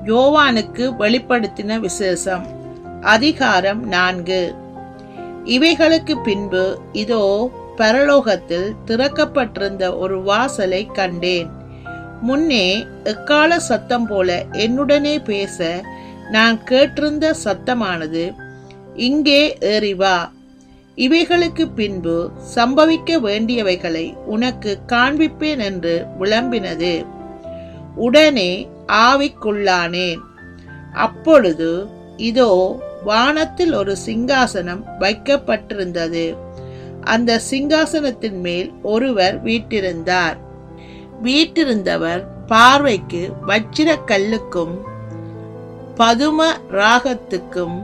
யோவானுக்கு வெளிப்படுத்தின விசேஷம் அதிகாரம் நான்கு இவைகளுக்கு பின்பு இதோ பரலோகத்தில் திறக்கப்பட்டிருந்த ஒரு வாசலை கண்டேன் முன்னே எக்கால சத்தம் போல என்னுடனே பேச நான் கேட்டிருந்த சத்தமானது இங்கே ஏறி வா இவைகளுக்கு பின்பு சம்பவிக்க வேண்டியவைகளை உனக்கு காண்பிப்பேன் என்று விளம்பினது உடனே ஆவிக்குள்ளானேன் அப்பொழுது இதோ வானத்தில் ஒரு சிங்காசனம் வைக்கப்பட்டிருந்தது அந்த சிங்காசனத்தின் மேல் ஒருவர் வீட்டிருந்தார் வீட்டிருந்தவர் பார்வைக்கு வச்சிர கல்லுக்கும் பதும ராகத்துக்கும்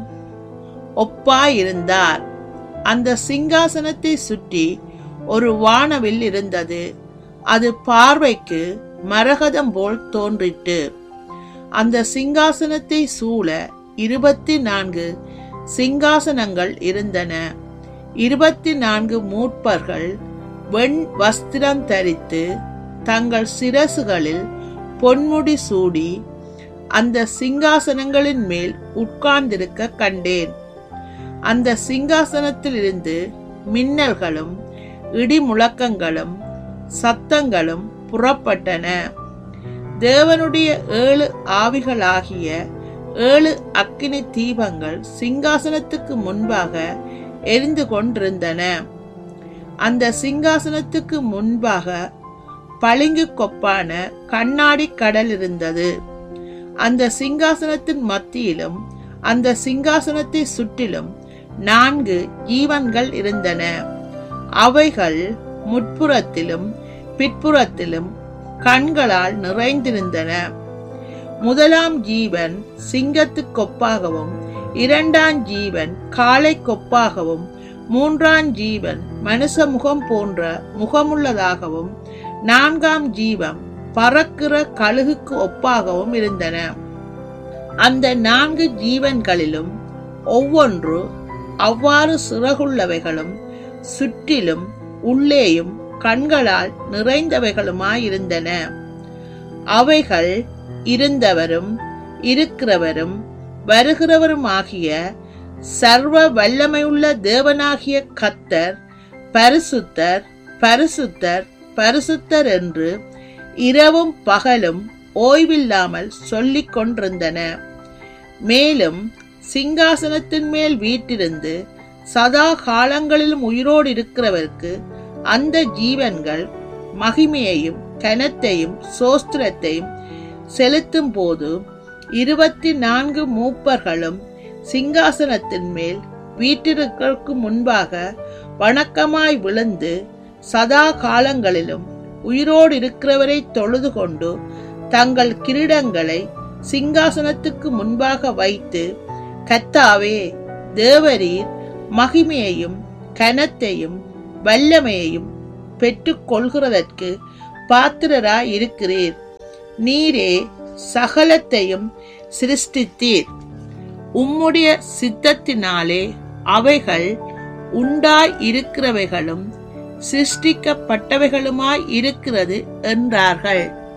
ஒப்பாயிருந்தார் அந்த சிங்காசனத்தை சுற்றி ஒரு வானவில் இருந்தது அது பார்வைக்கு மரகதம் போல் தோன்றிட்டு அந்த சிங்காசனத்தை சூழ இருபத்தி நான்கு சிங்காசனங்கள் இருந்தன இருபத்தி நான்கு மூப்பர்கள் வெண் வஸ்திரம் தரித்து தங்கள் சிரசுகளில் பொன்முடி சூடி அந்த சிங்காசனங்களின் மேல் உட்கார்ந்திருக்க கண்டேன் அந்த சிங்காசனத்திலிருந்து மின்னல்களும் இடி முழக்கங்களும் சத்தங்களும் புறப்பட்டன தேவனுடைய ஏழு ஆவிகளாகிய ஏழு அக்கினி தீபங்கள் சிங்காசனத்துக்கு முன்பாக எரிந்து கொண்டிருந்தன அந்த சிங்காசனத்துக்கு முன்பாக பளிங்கு கொப்பான கண்ணாடி கடல் இருந்தது அந்த சிங்காசனத்தின் மத்தியிலும் அந்த சிங்காசனத்தை சுற்றிலும் நான்கு ஜீவன்கள் இருந்தன அவைகள் முட்புறத்திலும் பிற்புறத்திலும் கண்களால் நிறைந்திருந்தன முதலாம் ஜீவன் சிங்கத்துக்கொப்பாகவும் இரண்டாம் ஜீவன் காளை கொப்பாகவும் மூன்றாம் ஜீவன் மனுஷ முகம் போன்ற முகமுள்ளதாகவும் நான்காம் ஜீவன் பறக்கிற கழுகுக்கு ஒப்பாகவும் இருந்தன அந்த நான்கு ஜீவன்களிலும் ஒவ்வொன்று அவ்வாறு சிறகுள்ளவைகளும் சுற்றிலும் உள்ளேயும் கண்களால் நிறைந்தவைகளுமாயிருந்தன அவைகள் இருந்தவரும் இருக்கிறவரும் வருகிறவருமாகிய சர்வ வல்லமையுள்ள தேவனாகிய கத்தர் பரிசுத்தர் பரிசுத்தர் பரிசுத்தர் என்று இரவும் பகலும் ஓய்வில்லாமல் சொல்லிக் கொண்டிருந்தன மேலும் சிங்காசனத்தின் மேல் வீட்டிருந்து சதா காலங்களிலும் உயிரோடு இருக்கிறவருக்கு அந்த ஜீவன்கள் மகிமையையும் கனத்தையும் சோஸ்திரத்தையும் செலுத்தும் போது இருபத்தி நான்கு மூப்பர்களும் சிங்காசனத்தின் மேல் வீட்டிற்கு முன்பாக வணக்கமாய் விழுந்து சதா காலங்களிலும் உயிரோடு இருக்கிறவரை தொழுது கொண்டு தங்கள் கிரீடங்களை சிங்காசனத்துக்கு முன்பாக வைத்து கத்தாவே தேவரீர் மகிமையையும் கனத்தையும் வல்லமையையும் பெற்றுக்கொள்கிறதற்கு பாத்திரராய் இருக்கிறீர் நீரே சகலத்தையும் சிருஷ்டித்தீர் உம்முடைய சித்தத்தினாலே அவைகள் உண்டாய் இருக்கிறவைகளும் சிருஷ்டிக்கப்பட்டவைகளுமாய் இருக்கிறது என்றார்கள்